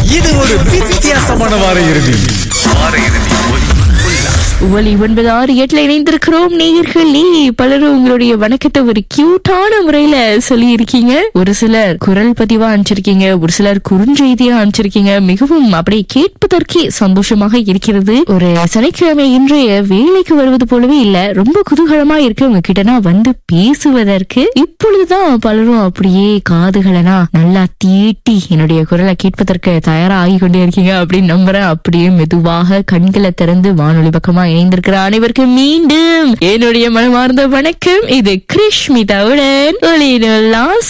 இது ஒரு வித்தியாசமான வார இறுதி ஒலி ஒன்பது ஆறு எட்டுல இணைந்திருக்கிறோம் நேயர்களே பலரும் உங்களுடைய வணக்கத்தை ஒரு கியூட்டான முறையில சொல்லி இருக்கீங்க ஒரு சிலர் குரல் பதிவா அனுப்பிச்சிருக்கீங்க ஒரு சிலர் குறுஞ்செய்தியா அனுப்பிச்சிருக்கீங்க மிகவும் அப்படியே கேட்பதற்கே சந்தோஷமாக இருக்கிறது ஒரு சனிக்கிழமை இன்றைய வேலைக்கு வருவது போலவே இல்ல ரொம்ப குதூகலமா இருக்கு உங்ககிட்ட நான் வந்து பேசுவதற்கு இப்பொழுதுதான் பலரும் அப்படியே காதுகளனா நல்லா தீட்டி என்னுடைய குரலை கேட்பதற்கு தயாரா ஆகி கொண்டே இருக்கீங்க அப்படின்னு நம்புறேன் அப்படியே மெதுவாக கண்களை திறந்து வானொலி பக்கமா இணைந்திருக்கிற அனைவருக்கும் மீண்டும் என்னுடைய மனமார்ந்த வணக்கம் இது கிருஷ்மிதாவுடன் ஒளியினுள்